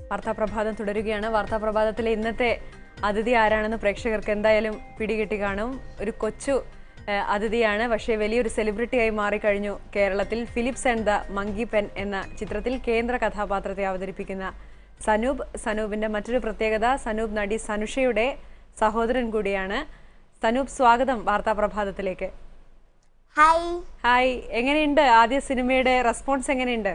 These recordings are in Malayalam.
വാർത്താപ്രഭാതം തുടരുകയാണ് വാർത്താപ്രഭാതത്തിലെ ഇന്നത്തെ അതിഥി ആരാണെന്ന് പ്രേക്ഷകർക്ക് എന്തായാലും പിടികിട്ടി കാണും ഒരു കൊച്ചു ഏഹ്, അതിഥിയാണ് പക്ഷേ വലിയൊരു സെലിബ്രിറ്റിയായി മാറിക്കഴിഞ്ഞു കേരളത്തിൽ Philips and the monkey pen എന്ന ചിത്രത്തിൽ കേന്ദ്ര കഥാപാത്രത്തെ അവതരിപ്പിക്കുന്ന സനൂപ് സനൂപിന്റെ മറ്റൊരു പ്രത്യേകത സനൂപ് നടി സനുഷയുടെ സഹോദരൻ കൂടിയാണ് സനൂപ് സ്വാഗതം വാർത്താപ്രഭാതത്തിലേക്ക് ഹായ് ഹായ് എങ്ങനെയുണ്ട് ആദ്യ സിനിമയുടെ റെസ്പോൺസ് എങ്ങനെയുണ്ട്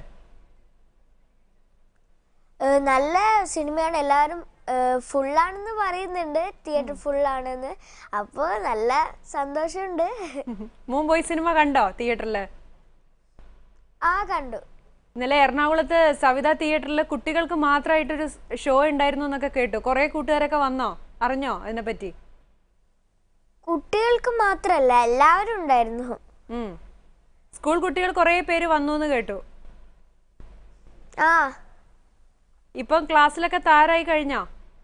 ഏഹ് നല്ല സിനിമയാണ് എല്ലാവരും ഫുള്ളാണെന്ന് പറയുന്നുണ്ട് തിയേറ്റർ ഫുള്ളാണെന്ന് അപ്പോൾ നല്ല സന്തോഷമുണ്ട് മോൻ പോയി സിനിമ കണ്ടോ തിയേറ്ററിൽ ആ കണ്ടു ഇന്നലെ എറണാകുളത്ത് സവിത തിയേറ്ററിൽ കുട്ടികൾക്ക് മാത്രമായിട്ടൊരു ഷോ ഉണ്ടായിരുന്നു എന്നൊക്കെ കേട്ടു കുറെ കൂട്ടുകാരൊക്കെ വന്നോ അറിഞ്ഞോ അതിനെപ്പറ്റി കുട്ടികൾക്ക് മാത്രമല്ല എല്ലാവരും ഉണ്ടായിരുന്നു ഉം. സ്കൂൾ കുട്ടികൾ കുറേ പേര് വന്നു എന്ന് കേട്ടു ആ ഇപ്പം ക്ലാസ്സിലൊക്കെ താരായി കഴിഞ്ഞോ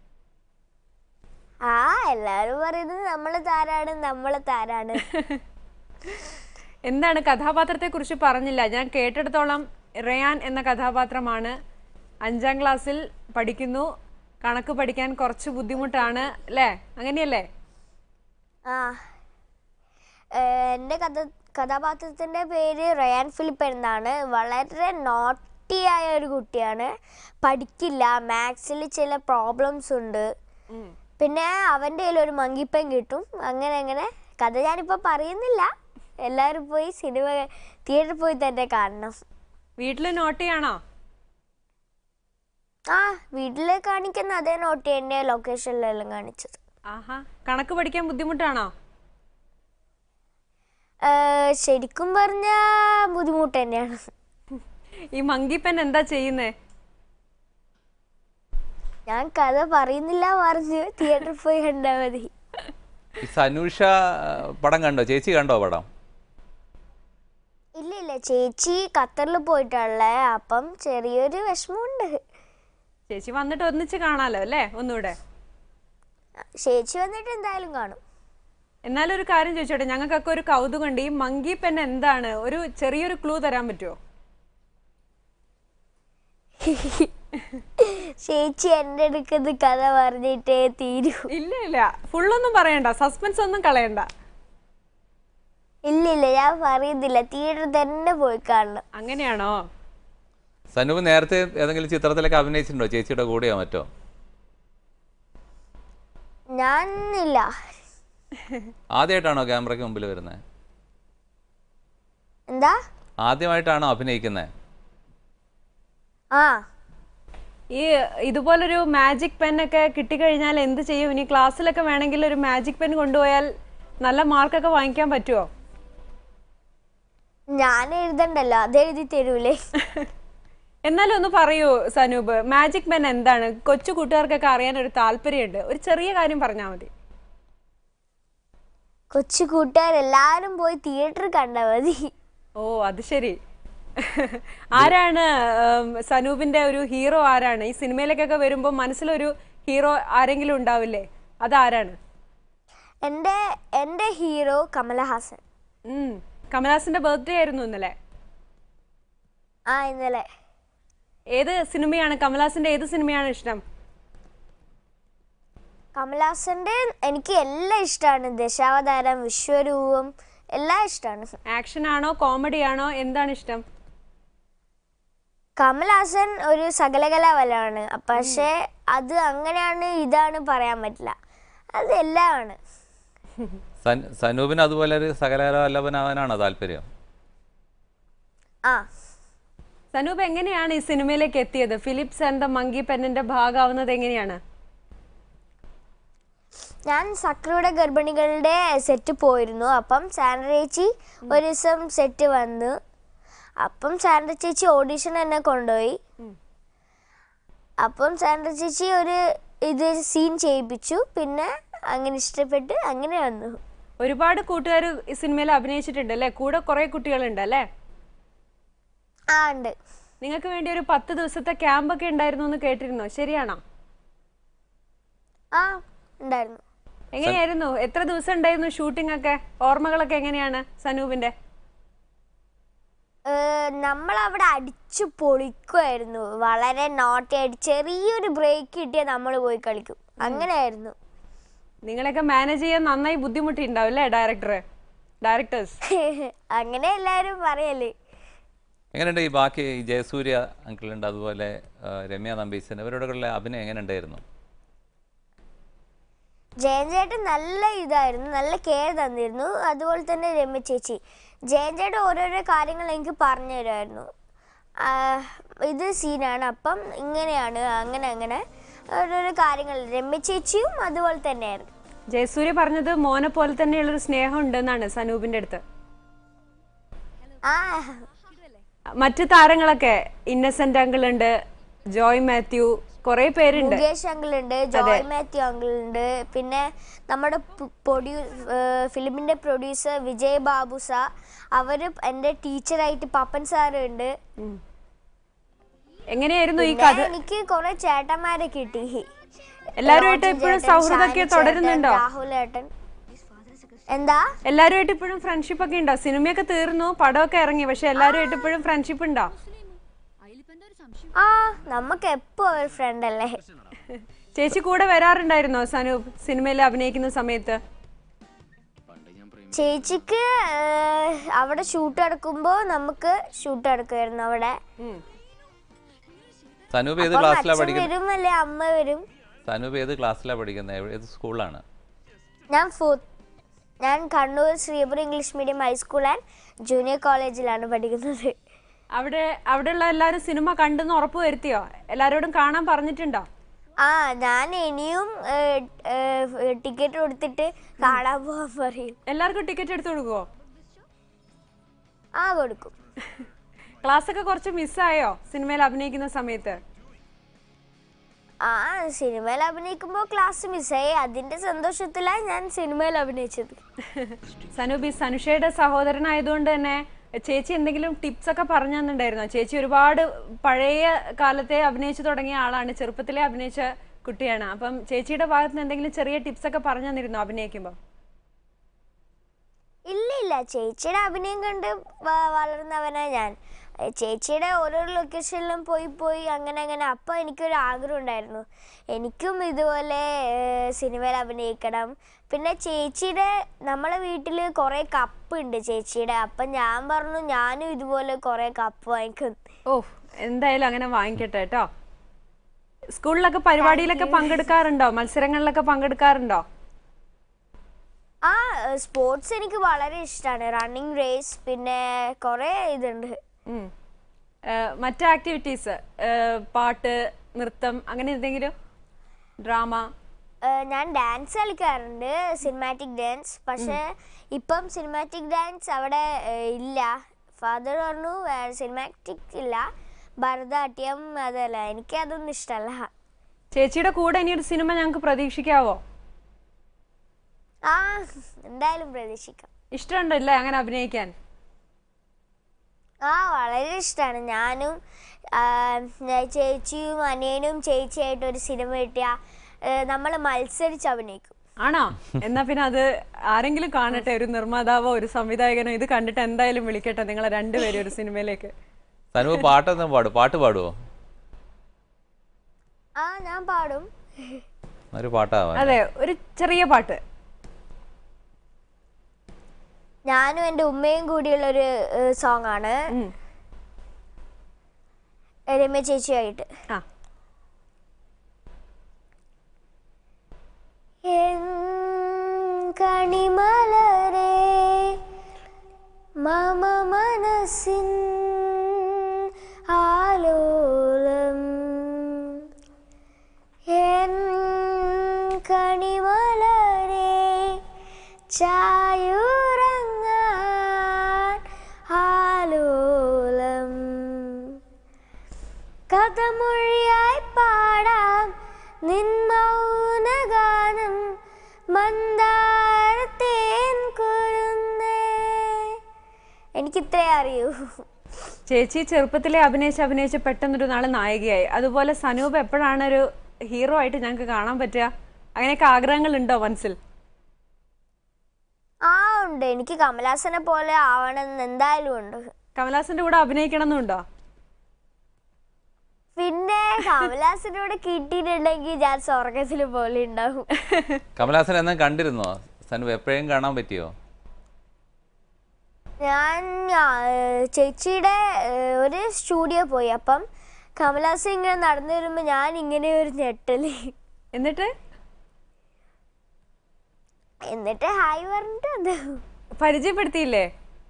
ആ എല്ലാവരും പറയുന്നത് നമ്മൾ താരാണ് നമ്മൾ താരാണ് എന്താണ് കഥാപാത്രത്തെ കുറിച്ച് പറഞ്ഞില്ല ഞാൻ കേട്ടിടത്തോളം റയാൻ എന്ന കഥാപാത്രമാണ് അഞ്ചാം ക്ലാസ്സിൽ പഠിക്കുന്നു കണക്ക് പഠിക്കാൻ കുറച്ച് ബുദ്ധിമുട്ടാണ് അല്ലേ അങ്ങനെയല്ലേ ആ ഏഹ് എൻ്റെ കഥ കഥാപാത്രത്തിൻ്റെ പേര് റയാൻ ഫിലിപ്പ് എന്നാണ് വളരെ നോട്ടിയായ ഒരു കുട്ടിയാണ് പഠിക്കില്ല മാത്സിൽ ചില പ്രോബ്ലംസ് ഉണ്ട് ഉം. പിന്നെ അവൻ്റെ കയ്യിൽ ഒരു മങ്കിപ്പൻ കിട്ടും അങ്ങനെ അങ്ങനെ കഥ ഞാനിപ്പോൾ പറയുന്നില്ല എല്ലാവരും പോയി സിനിമ തിയേറ്ററിൽ പോയി തന്നെ കാണണം വീട്ടിൽ നോട്ടിയാണോ ആ വീട്ടിൽ കാണിക്കുന്ന അതേ നോട്ട് തന്നെ ലൊക്കേഷനിലെല്ലാം കാണിച്ചത് ആഹാ കണക്ക് പഠിക്കാൻ ബുദ്ധിമുട്ടാണോ ഏഹ് ശരിക്കും പറഞ്ഞാൽ ബുദ്ധിമുട്ട് തന്നെയാണ് ഈ മങ്കി പെൻ എന്താ ചെയ്യുന്നേ ഞാൻ കഥ പറയുന്നില്ല പറഞ്ഞു തിയേറ്ററിൽ പോയി കണ്ടാൽ മതി ഈ സനൂഷ പടം കണ്ടോ ചേച്ചി കണ്ടോ പടം ഇല്ല ഇല്ല ചേച്ചി ഖത്തറിൽ പോയിട്ടുള്ളേ അപ്പം ചെറിയൊരു വിഷമമുണ്ട് ചേച്ചി വന്നിട്ട് ഒന്നിച്ച് കാണാലോ അല്ലേ ഒന്നുകൂടെ ചേച്ചി വന്നിട്ട് എന്തായാലും കാണും എന്നാലും ഒരു കാര്യം ചോദിച്ചോട്ടെ ഞങ്ങൾക്കൊക്കെ ഒരു കൗതുകമുണ്ട് ഈ മങ്കി പെൻ എന്താണ് ഒരു ചെറിയൊരു ക്ലൂ തരാൻ പറ്റുമോ ചേച്ചി എൻ്റെ അടുക്കുന്ന കഥ പറഞ്ഞിട്ടേ തീരൂ ഇല്ല ഇല്ല ഫുള്ളൊന്നും പറയണ്ട സസ്പെൻസ് ഒന്നും കളയണ്ട ഇല്ല ഇല്ല ഞാൻ പറയുന്നില്ല തിയേറ്ററിൽ തന്നെ പോയി കാണണം അങ്ങനെയാണോ സനൂപ് നേരത്തെ ഏതെങ്കിലും ചിത്രത്തിലൊക്കെ അഭിനയിച്ചിട്ടുണ്ടോ ചേച്ചിയുടെ കൂടെയോ മറ്റോ ഞാൻ ഇല്ല ആദ്യമായിട്ടാണോ ക്യാമറയ്ക്ക് മുമ്പിൽ വരുന്നത് എന്താ ആദ്യമായിട്ടാണോ അഭിനയിക്കുന്നത് ആ ഈ ഇതുപോലൊരു മാജിക് പെൻ ഒക്കെ കിട്ടിക്കഴിഞ്ഞാൽ എന്ത് ചെയ്യും ഇനി ക്ലാസ്സിലൊക്കെ വേണമെങ്കിൽ ഒരു മാജിക് പെൻ കൊണ്ടുപോയാൽ നല്ല മാർക്കൊക്കെ വാങ്ങിക്കാൻ പറ്റുമോ ഞാൻ എഴുതണ്ടല്ലോ അത് എഴുതി തരൂലേ എന്നാലും ഒന്ന് പറയൂ സനൂപ് മാജിക് പെൻ എന്താണ് കൊച്ചു കൂട്ടുകാർക്കൊക്കെ അറിയാൻ ഒരു താല്പര്യമുണ്ട് ഒരു ചെറിയ കാര്യം പറഞ്ഞാൽ മതി കൊച്ചു കൂട്ടുകാരെല്ലാവരും പോയി തിയേറ്ററിൽ കണ്ടാൽ മതി ഓ അത് ശരി ആരാണ് ഉം, സനൂപിന്റെ ഒരു ഹീറോ ആരാണ് ഈ സിനിമയിലേക്കൊക്കെ വരുമ്പോൾ മനസ്സിലൊരു ഹീറോ ആരെങ്കിലും ഉണ്ടാവില്ലേ അതാരാണ് എൻ്റെ എൻ്റെ ഹീറോ കമലഹാസൻ ഉം, കമലഹാസന്റെ ബർത്ത്ഡേ ആയിരുന്നു ഇന്നലെ ആ ഇന്നലെ ഏത് സിനിമയാണ് കമലഹാസന്റെ ഏത് സിനിമയാണ് ഇഷ്ടം കമലഹാസന്റെ എനിക്ക് എല്ലാം ഇഷ്ടമാണ് ദശാവതാരം വിശ്വരൂപം എല്ലാം ഇഷ്ടമാണ് ആക്ഷൻ ആണോ കോമഡി ആണോ എന്താണ് ഇഷ്ടം കമലഹാസൻ ഒരു സകലകലാവലാണ് പക്ഷേ അത് അങ്ങനെയാണ് ഇതാണ് പറയാൻ പറ്റില്ല അത് എല്ലാമാണ് സൻ സനൂപിന് അതുപോലെ ഒരു സകലകലാവല്ലഭനാവാനാണോ താല്പര്യം ആ സനൂപ് എങ്ങനെയാണ് ഈ സിനിമയിലേക്ക് എത്തിയത് ഫിലിപ്സ് ആൻഡ് ദ മങ്കി പെന്നിന്റെ ഭാഗമാവുന്നത് എങ്ങനെയാണ് ഞാൻ സക്രയുടെ ഗർഭിണികളുടെ സെറ്റ് പോയിരുന്നു അപ്പം സാൻഡ്ര ചേച്ചി ഒരു ദിവസം സെറ്റ് വന്നു അപ്പം സാൻഡ്ര ചേച്ചി ഓഡീഷൻ എന്നെ കൊണ്ടുപോയി അപ്പം സാൻഡ്ര ചേച്ചി ഒരു ഇത് സീൻ ചെയ്യിപ്പിച്ചു പിന്നെ അങ്ങനെ ഇഷ്ടപ്പെട്ട് അങ്ങനെ വന്നു ഒരുപാട് കൂട്ടുകാർ ഈ സിനിമയിൽ അഭിനയിച്ചിട്ടുണ്ട് അല്ലേ കൂടെ കുറെ കുട്ടികളുണ്ട് അല്ലേ ആ ഉണ്ട് നിങ്ങൾക്ക് വേണ്ടി ഒരു പത്ത് ദിവസത്തെ ക്യാമ്പൊക്കെ ഉണ്ടായിരുന്നു എന്ന് കേട്ടിരുന്നോ ശരിയാണോ ആ ഉണ്ടായിരുന്നു എങ്ങനെയായിരുന്നു എത്ര ദിവസം ഉണ്ടായിരുന്നു ഷൂട്ടിംഗ് ഒക്കെ ഓർമ്മകളൊക്കെ എങ്ങനെയാണ് സനൂപിന്റെ ഏഹ്, നമ്മളവിടെ അടിച്ചു പൊളിക്കുമായിരുന്നു വളരെ നോട്ടിയായിട്ട് ചെറിയൊരു ബ്രേക്ക് കിട്ടിയാൽ നമ്മൾ പോയി കളിക്കും അങ്ങനെയായിരുന്നു നിങ്ങളെയൊക്കെ മാനേജ് ചെയ്യാൻ നന്നായി ബുദ്ധിമുട്ടിണ്ടാവും അല്ലേ ഡയറക്ടർ ഡയറക്ടേഴ്സ് അങ്ങനെ എല്ലാവരും പറയല്ലേ എങ്ങനെയുണ്ട് ഈ ബാക്കി ഈ ജയസൂര്യ അങ്കിളുണ്ട് അതുപോലെ ആ, രമ്യ നമ്പീശൻ ഇവരോടുള്ള അഭിനയം എങ്ങനെ ഉണ്ടായിരുന്നു ജയൻ ചേട്ടൻ നല്ല ഇതായിരുന്നു നല്ല കെയർ തന്നിരുന്നു അതുപോലെ തന്നെ രമ്യ ചേച്ചി ജയൻ ചേട്ടൻ ഓരോരോ കാര്യങ്ങൾ എനിക്ക് പറഞ്ഞു തരുമായിരുന്നു ആ, ഇത് സീനാണ് അപ്പം ഇങ്ങനെയാണ് അങ്ങനെ അങ്ങനെ ഓരോരോ കാര്യങ്ങൾ രമ്യ ചേച്ചിയും അതുപോലെ തന്നെയായിരുന്നു ജയസൂര്യ പറഞ്ഞത് മോനെ പോലെ തന്നെയുള്ളൊരു സ്നേഹം ഉണ്ടെന്നാണ് സനൂപിന്റെ അടുത്ത് ആ മറ്റു താരങ്ങളൊക്കെ ഇന്നസെന്റ് അങ്കിൾ ഉണ്ട് ജോയ് മാത്യു കുറെ പേരുണ്ട് മുകേഷ് അങ്കിൾ ഉണ്ട് ജോയ് മാത്യു അങ്കിൾ ഉണ്ട് പിന്നെ നമ്മുടെ പ്രൊഡ്യൂ ഫിലിമിന്റെ പ്രൊഡ്യൂസർ വിജയ് ബാബു സാർ അവര് എൻ്റെ ടീച്ചറായിട്ട് പപ്പൻ സാറ് ഉണ്ട് എങ്ങനെയായിരുന്നു ഈ പിന്നെ കഥ എനിക്ക് കുറെ ചേട്ടന്മാരെ കിട്ടി എല്ലാവരുമായിട്ട് റോഷൻ ഇപ്പോഴും ചേട്ടൻ, സൗഹൃദമൊക്കെ ഷാനി തുടരുന്നുണ്ടോ ചേട്ടൻ, രാഹുൽ ഏട്ടൻ എന്താ എല്ലാവരുമായിട്ട് ഇപ്പോഴും ഫ്രണ്ട്ഷിപ്പ് ഒക്കെ ഉണ്ടോ സിനിമയൊക്കെ തീർന്നു പടമൊക്കെ ഇറങ്ങി പക്ഷെ എല്ലാവരുമായിട്ട് ഇപ്പോഴും ഫ്രണ്ട്ഷിപ്പ് ഉണ്ടോ ആ നമുക്ക് എപ്പോ ഒരു ഫ്രണ്ട് അല്ലേ ചേച്ചി കൂടെ വരാറുണ്ടായിരുന്നോ സനൂപ് സിനിമയിൽ അഭിനയിക്കുന്ന സമയത്ത് ചേച്ചിക്ക് ഏഹ്, അവിടെ ഷൂട്ട് നടക്കുമ്പോ നമുക്ക് ഷൂട്ട് നടക്കുമായിരുന്നു അവിടെ ഉം. സനൂപ് ഏത് അപ്പം ക്ലാസ്സിലാണ് അച്ഛൻ പഠിക്കുന്നത് വരും അല്ലേ അമ്മ വരും സനൂപ് ഏത് ക്ലാസ്സിലാണ് പഠിക്കുന്നത് എവിടെ- ഏത് സ്കൂളിലാണ് ഞാൻ ഫോർത്ത് ഞാൻ Kannur Sreepuram English medium high school and junior കോളേജിലാണ് പഠിക്കുന്നത് അവിടെ അവിടെയുള്ള എല്ലാവരും സിനിമ കണ്ടെന്ന് ഉറപ്പ് വരുത്തിയോ എല്ലാവരോടും കാണാൻ പറഞ്ഞിട്ടുണ്ടോ ആ ഞാൻ ഇനിയും ടിക്കറ്റ് കൊടുത്തിട്ട് കാണാൻ പോകാൻ പറയും എല്ലാവർക്കും ടിക്കറ്റ് എടുത്തു കൊടുക്കുവോ ആ കൊടുക്കും ക്ലാസ് ഒക്കെ കുറച്ച് മിസ്സായോ സിനിമയിൽ അഭിനയിക്കുന്ന സമയത്ത് ആ സിനിമയിൽ അഭിനയിക്കുമ്പോൾ ക്ലാസ് മിസ്സായി അതിന്റെ കാരണത്തിലാണ് ഞാൻ സിനിമയിൽ അഭിനയിച്ചത് സനൂപ് ഈ സനുഷയുടെ സഹോദരനായതുകൊണ്ട് തന്നെ ചേച്ചി എന്തെങ്കിലും ടിപ്സ് ഒക്കെ പറഞ്ഞു തന്നിട്ടുണ്ടായിരുന്നോ ചേച്ചി ഒരുപാട് പഴയ കാലത്തെ അഭിനയിച്ചു തുടങ്ങിയ ആളാണ് ചെറുപ്പത്തിലെ അഭിനയിച്ച കുട്ടിയാണ് അപ്പം ചേച്ചിയുടെ ഭാഗത്ത് നിന്ന് എന്തെങ്കിലും ചെറിയ ടിപ്സ് ഒക്കെ പറഞ്ഞു തന്നിരുന്നോ അഭിനയിക്കുമ്പോൾ ഇല്ല ഇല്ല ചേച്ചിയുടെ അഭിനയം കണ്ട് വ- വളർന്നവനാ ഞാൻ ഏ, ചേച്ചിയുടെ ഓരോ ലൊക്കേഷനിലും പോയി പോയി അങ്ങനെ അങ്ങനെ അപ്പോൾ എനിക്കൊരു ആഗ്രഹം ഉണ്ടായിരുന്നു എനിക്കും ഇതുപോലെ ഏ, സിനിമയിൽ അഭിനയിക്കണം പിന്നെ ചേച്ചിയുടെ നമ്മളെ വീട്ടിൽ കുറേ കപ്പ് ഉണ്ട് ചേച്ചിയുടെ അപ്പം ഞാൻ പറഞ്ഞു ഞാനും ഇതുപോലെ കുറേ കപ്പ് വാങ്ങിക്കും ഓ എന്തായാലും അങ്ങനെ വാങ്ങിക്കട്ടെ കേട്ടോ സ്കൂളിലൊക്കെ പരിപാടിയിലൊക്കെ പങ്കെടുക്കാറുണ്ടോ മത്സരങ്ങളിലൊക്കെ പങ്കെടുക്കാറുണ്ടോ ആ സ്പോർട്സ് എനിക്ക് വളരെ ഇഷ്ടമാണ് റണ്ണിങ് റേസ് പിന്നെ കുറേ ഇതുണ്ട് ഉം. ഏഹ് മറ്റ് ആക്ടിവിറ്റീസ് പാട്ട് നൃത്തം അങ്ങനെ എന്തെങ്കിലും ഡ്രാമ ഏഹ് ഞാൻ ഡാൻസ് കളിക്കാറുണ്ട് സിനിമാറ്റിക് ഡാൻസ് പക്ഷേ ഇപ്പം സിനിമാറ്റിക് ഡാൻസ് അവിടെ ഏഹ് ഇല്ല ഫാദർ പറഞ്ഞു സിനിമാറ്റിക് ഇല്ല ഭരതനാട്യം അതല്ല എനിക്ക് അതൊന്നും ഇഷ്ടമല്ല ചേച്ചിയുടെ കൂടെ ഇനി ഒരു സിനിമ ഞങ്ങൾക്ക് പ്രതീക്ഷിക്കാവോ ആ എന്തായാലും പ്രതീക്ഷിക്കാം ഇഷ്ടമുണ്ടല്ലേ അങ്ങനെ അഭിനയിക്കാൻ ആ വളരെ ഇഷ്ടമാണ് ഞാനും ആ, ഞാൻ ചേച്ചിയും അനിയനും ചേച്ചിയായിട്ട് ഒരു സിനിമ കിട്ടിയ നമ്മൾ മത്സരിച്ച് അഭിനയിക്കും ആണോ എന്നാ പിന്നെ അത് ആരെങ്കിലും കാണട്ടെ ഒരു നിർമ്മാതാവോ ഒരു സംവിധായകനോ ഇത് കണ്ടിട്ട് എന്തായാലും വിളിക്കട്ടെ നിങ്ങളെ രണ്ടുപേരും ഒരു സിനിമയിലേക്ക് സനൂപ് പാട്ടൊന്നും പാടും പാട്ട് പാടുവോ ആ ഞാൻ പാടും ഒരു പാട്ടാവാ അതെ ഒരു ചെറിയ പാട്ട് ഞാനും എൻ്റെ ഉമ്മയും കൂടിയുള്ളൊരു സോങ് ആണ് ഉം. രമ്യ ചേച്ചിയായിട്ട് ആ എൻ കണിമലരെ മമ മനസ്സിൻ ആലോലം എൻ കണിമലരെ ചായുറങ്ങാൻ ആലോലം കഥമൊഴിയായി പാടാം നിൻ മൗനഗാനം മന്ദാരത്തേൻ കുരുന്നേ എനിക്കിത്രേ അറിയൂ ചേച്ചി ചെറുപ്പത്തിലെ അഭിനയിച്ച് അഭിനയിച്ച് പെട്ടെന്നൊരു നാള് നായികയായി അതുപോലെ സനൂപ് എപ്പോഴാണ് ഒരു ഹീറോ ആയിട്ട് ഞങ്ങൾക്ക് കാണാൻ പറ്റുക അങ്ങനെയൊക്കെ ആഗ്രഹങ്ങൾ ഉണ്ടോ മനസ്സിൽ ആ ഉണ്ട് എനിക്ക് കമലാസനെ പോലെ ആവണമെന്ന് എന്തായാലും ഉണ്ട് കമലാസന്റെ കൂടെ അഭിനയിക്കണം എന്നുണ്ടോ പിന്നെ കമലാസിനോട് കിട്ടിയിട്ടുണ്ടെങ്കിൽ ഞാൻ സ്വർഗത്തിൽ പോലെ ഉണ്ടാവും കമലാസൻ എന്നാ കണ്ടിരുന്നോ സനു എപ്പോഴും കാണാൻ പറ്റിയോ ഞാൻ ആ, ചേച്ചിയുടെ ഏ, ഒരു സ്റ്റുഡിയോ പോയി അപ്പം കമലാസൻ ഇങ്ങനെ നടന്നു വരുമ്പോൾ ഞാൻ ഇങ്ങനെ ഒരു ഞെട്ടല് എന്നിട്ട് എന്നിട്ട് ഹായ് പറഞ്ഞിട്ട് വന്നു പരിചയപ്പെടുത്തിയില്ലേ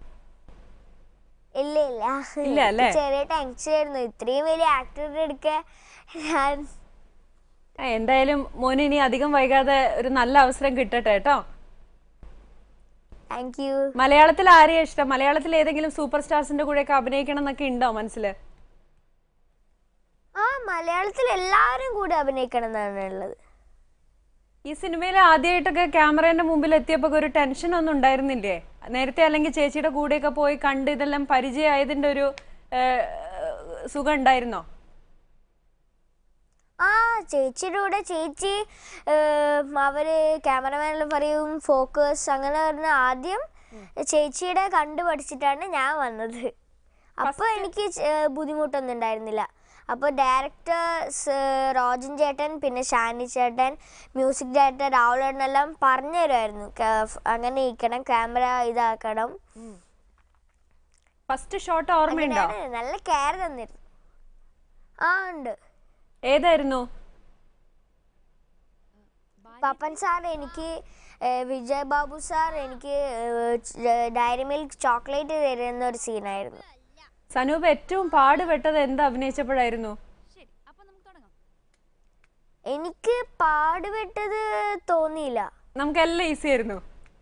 ഇല്ല ഇല്ല ഇല്ല അല്ലേ? എനിക്ക് ചെറിയ ടെൻഷൻ ആയിരുന്നു ഇത്രയും വലിയ ആക്ടറുടെ അടുക്ക ഞാൻ ആ, എന്തായാലും മോന് ഇനി അധികം വൈകാതെ ഒരു നല്ല അവസരം കിട്ടട്ടെ കേട്ടോ താങ്ക് യു മലയാളത്തിൽ ആരെയാ ഇഷ്ടം മലയാളത്തിൽ ഏതെങ്കിലും സൂപ്പർ സ്റ്റാർസിന്റെ കൂടെയൊക്കെ അഭിനയിക്കണം എന്നൊക്കെ ഉണ്ടോ മനസ്സില് ആ മലയാളത്തിൽ എല്ലാവരും കൂടെ അഭിനയിക്കണം എന്നാണ് ഉള്ളത് ഈ സിനിമയിൽ ആദ്യമായിട്ടൊക്കെ ക്യാമറേന്റെ മുമ്പിൽ എത്തിയപ്പോ ഒരു ടെൻഷൻ ഒന്നും ഉണ്ടായിരുന്നില്ലേ നേരത്തെ അല്ലെങ്കിൽ ചേച്ചിയുടെ കൂടെയൊക്കെ പോയി കണ്ട് ഇതെല്ലാം പരിചയമായതിന്റെ ഒരു ഏഹ്, സുഖം ഉണ്ടായിരുന്നോ ആ ചേച്ചിയുടെ കൂടെ ചേച്ചി ഏം, അവര് ക്യാമറമാനിൽ പറയും ഫോക്കസ് അങ്ങനെ പറഞ്ഞ ആദ്യം ചേച്ചിയുടെ കണ്ടു പഠിച്ചിട്ടാണ് ഞാൻ വന്നത് അപ്പോൾ എനിക്ക് ചെ- ഏ, ബുദ്ധിമുട്ടൊന്നും ഉണ്ടായിരുന്നില്ല അപ്പോൾ ഡയറക്ടർ റോജൻ ചേട്ടൻ പിന്നെ ഷാനി ചേട്ടൻ മ്യൂസിക് ഡയറക്ടർ രാഹുലേട്ടൻ എല്ലാം പറഞ്ഞു തരുമായിരുന്നു ക- അങ്ങനെ ഇരിക്കണം ക്യാമറ ഇതാക്കണം ഫസ്റ്റ് ഷോട്ട് ഓർമ്മയുണ്ടോ അങ്ങനെയാണ് നല്ല കെയർ തന്നിരുന്നു ആ ഉണ്ട് ഏതായിരുന്നു പപ്പൻ സാർ എനിക്ക് ഏഹ്, വിജയ് ബാബു സാർ എനിക്ക് ഡയറി മിൽക്ക് ചോക്ലേറ്റ് തരുന്ന ഒരു സീനായിരുന്നു സനൂപ് ഏറ്റവും പാടുപെട്ടത് എന്ത് അഭിനയിച്ചപ്പോഴായിരുന്നു എനിക്ക് പാടുപെട്ടത് തോന്നിയില്ല നമുക്കെല്ലാം ഈസി ആയിരുന്നു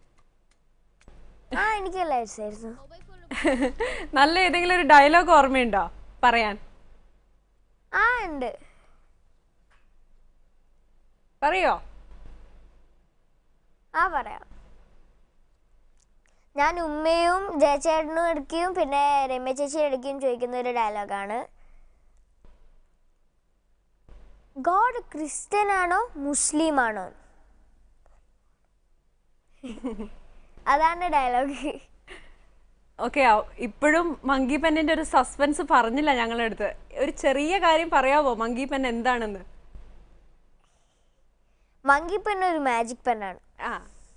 ആ എനിക്ക് ലൈസായിരുന്നു നല്ല ഏതെങ്കിലും ഒരു ഡയലോഗ് ഓർമ്മയുണ്ടോ പറയാൻ ആ ഉണ്ട് പറയോ ആ പറയാം ഞാൻ ഉമ്മയും ജയചേട്ടനും എടുക്കുകയും പിന്നെ രമ്യ ചേച്ചി എടുക്കുകയും ചോദിക്കുന്ന ഒരു ഡയലോഗാണ് ഗോഡ് ക്രിസ്ത്യൻ ആണോ മുസ്ലിം ആണോ അതാണ് ഡയലോഗ് ഓക്കെ ഇപ്പോഴും മങ്കി പെന്നിന്റെ ഒരു സസ്പെൻസ് പറഞ്ഞില്ല ഞങ്ങളുടെ അടുത്ത് ഒരു ചെറിയ കാര്യം പറയാവോ മങ്കി പെൻ എന്താണെന്ന് മങ്കി പെൻ ഒരു മാജിക് പെണ്ണാണ് ആ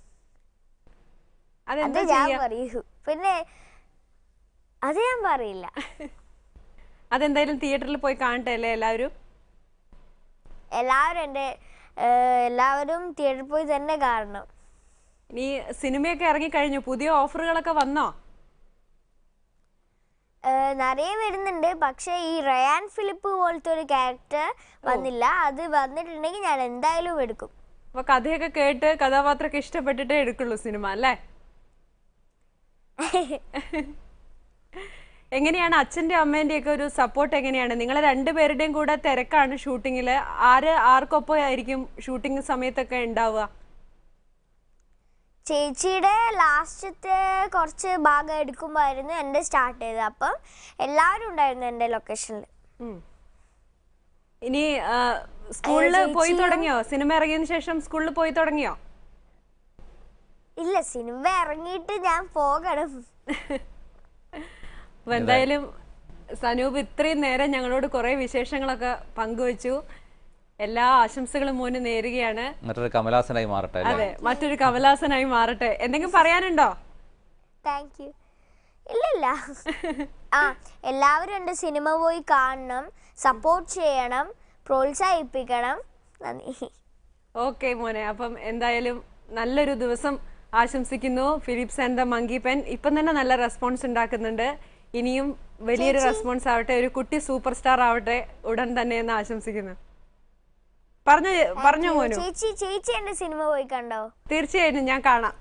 അത് അതെന്താ ഞാൻ ചെയ്യാ പറയൂ പിന്നെ അത് ഞാൻ പറയില്ല അതെന്തായാലും തിയേറ്ററിൽ പോയി കാണട്ടെ അല്ലേ എല്ലാവരും എല്ലാവരും എൻ്റെ ഏഹ്, എല്ലാവരും തിയേറ്ററിൽ പോയി തന്നെ കാണണം ഇനി സിനിമയൊക്കെ ഇറങ്ങിക്കഴിഞ്ഞു പുതിയ ഓഫറുകളൊക്കെ വന്നോ ഏഹ്, നിറയെ വരുന്നുണ്ട് പക്ഷേ ഈ റയാൻ ഫിലിപ്പ് പോലത്തെ ഒരു ക്യാരക്ടർ വന്നില്ല അത് വന്നിട്ടുണ്ടെങ്കിൽ ഞാൻ എന്തായാലും എടുക്കും അപ്പൊ കഥയൊക്കെ കേട്ട് കഥാപാത്രമൊക്കെ ഇഷ്ടപ്പെട്ടിട്ടേ എടുക്കുള്ളൂ സിനിമ അല്ലേ എങ്ങനെയാണ് അച്ഛന്റെ അമ്മേന്റെ ഒക്കെ ഒരു സപ്പോർട്ട് എങ്ങനെയാണ് നിങ്ങളെ രണ്ടുപേരുടെയും കൂടെ തിരക്കാണ് ഷൂട്ടിങ്ങില് ആര് ആർക്കൊപ്പം ആയിരിക്കും ഷൂട്ടിംഗ് സമയത്തൊക്കെ ഉണ്ടാവുക ചേച്ചിയുടെ ലാസ്റ്റത്തെ കുറച്ച് ഭാഗം എടുക്കുമ്പോഴായിരുന്നു എൻ്റെ സ്റ്റാർട്ട് ചെയ്തത് അപ്പം എല്ലാവരും ഉണ്ടായിരുന്നു എൻ്റെ ലൊക്കേഷനിൽ ഉം. ഇനി ആ, സ്കൂളിൽ പോയി തുടങ്ങിയോ സിനിമ ഇറങ്ങിയതിനു ശേഷം സ്കൂളിൽ പോയി തുടങ്ങിയോ ഇല്ല സിനിമ ഇറങ്ങിയിട്ട് ഞാൻ പോകണം അപ്പൊ എന്തായാലും സനൂപ് ഇത്രയും നേരം ഞങ്ങളോട് കുറെ വിശേഷങ്ങളൊക്കെ പങ്കുവച്ചു എല്ലാ ആശംസകളും മോന് നേരുകയാണ് മറ്റൊരു കമലാസനായി മാറട്ടെ അല്ലേ അതെ മറ്റൊരു കമലാസനായി മാറട്ടെ എന്തെങ്കിലും പറയാനുണ്ടോ താങ്ക് യു ഇല്ലില്ല ആ എല്ലാവരും എൻ്റെ സിനിമ പോയി കാണണം സപ്പോർട്ട് ചെയ്യണം പ്രോത്സാഹിപ്പിക്കണം നന്ദി ഓക്കെ മോനെ അപ്പം എന്തായാലും നല്ലൊരു ദിവസം ആശംസിക്കുന്നു Philips and the monkey pen ഇപ്പം തന്നെ നല്ല റെസ്പോൺസ് ഉണ്ടാക്കുന്നുണ്ട് ഇനിയും വലിയൊരു റെസ്പോൺസ് ആവട്ടെ ഒരു കുട്ടി സൂപ്പർ സ്റ്റാർ ആവട്ടെ ഉടൻ തന്നെ എന്ന് ആശംസിക്കുന്നു പറഞ്ഞു പറഞ്ഞോ മോനു ചേച്ചി ചേച്ചി എൻ്റെ സിനിമ പോയി കണ്ടോ തീർച്ചയായിട്ടും ഞാൻ കാണാം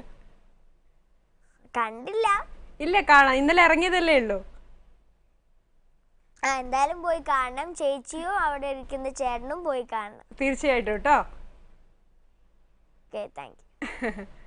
കണ്ടില്ല ഇല്ല കാണാം ഇന്നലെ ഇറങ്ങിയതല്ലേ ഉള്ളൂ ആ എന്തായാലും പോയി കാണണം ചേച്ചിയും അവിടെ ഇരിക്കുന്ന ചേട്ടനും പോയി കാണണം തീർച്ചയായിട്ടും കേട്ടോ ഓക്കെ താങ്ക് യു